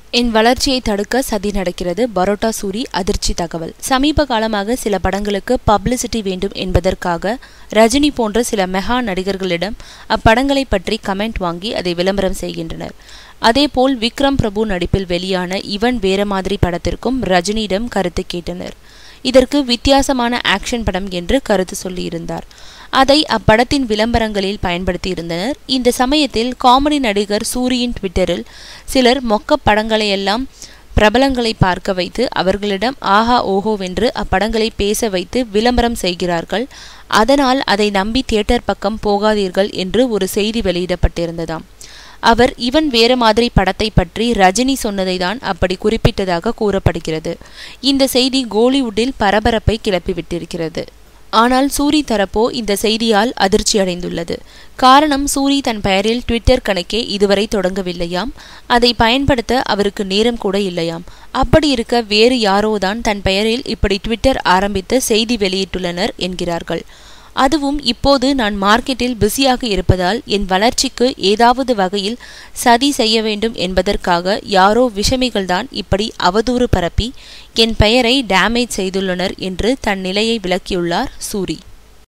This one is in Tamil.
என் வளர்ச்சியை தடுக்க சதி நடக்கிறது பரோட்டா சூரி அதிர்ச்சி தகவல் சமீப காலமாக சில படங்களுக்கு பப்ளிசிட்டி வேண்டும் என்பதற்காக ரஜினி போன்ற சில மெகா நடிகர்களிடம் அப்படங்களை பற்றி கமெண்ட் வாங்கி அதை விளம்பரம் செய்கின்றனர் அதேபோல் விக்ரம் பிரபு நடிப்பில் வெளியான இவன் வேற மாதிரி படத்திற்கும் ரஜினியிடம் கருத்து கேட்டனர் இதற்கு வித்தியாசமான ஆக்ஷன் படம் என்று கருத்து சொல்லியிருந்தார் அதை அப்படத்தின் விளம்பரங்களில் பயன்படுத்தியிருந்தனர் இந்த சமயத்தில் காமெடி நடிகர் சூரியின் ட்விட்டரில் சிலர் மொக்க படங்களையெல்லாம் பிரபலங்களை பார்க்க வைத்து அவர்களிடம் ஆஹா ஓஹோவென்று அப்படங்களை பேச வைத்து விளம்பரம் செய்கிறார்கள் அதனால் அதை நம்பி தியேட்டர் பக்கம் போகாதீர்கள் என்று ஒரு செய்தி வெளியிடப்பட்டிருந்ததாம் அவர் இவன் வேற மாதிரி படத்தை பற்றி ரஜினி சொன்னதை தான் அப்படி குறிப்பிட்டதாக கூறப்படுகிறது இந்த செய்தி கோலிவுட்டில் பரபரப்பை கிளப்பிவிட்டிருக்கிறது ஆனால் சூரி தரப்போ இந்த செய்தியால் அதிர்ச்சி அடைந்துள்ளது காரணம் சூரி தன் பெயரில் ட்விட்டர் கணக்கே இதுவரை தொடங்கவில்லையாம் அதை பயன்படுத்த அவருக்கு நேரம் கூட இல்லையாம் அப்படி இருக்க வேறு யாரோதான் தன் பெயரில் இப்படி ட்விட்டர் ஆரம்பித்து செய்தி வெளியிட்டுள்ளனர் என்கிறார்கள் அதுவும் இப்போது நான் மார்க்கெட்டில் பிஸியாக இருப்பதால் என் வளர்ச்சிக்கு ஏதாவது வகையில் சதி செய்ய வேண்டும் என்பதற்காக யாரோ விஷமிகள்தான் இப்படி அவதூறு பரப்பி என் பெயரை டேமேஜ் செய்துள்ளனர் என்று தன் நிலையை விளக்கியுள்ளார் சூரி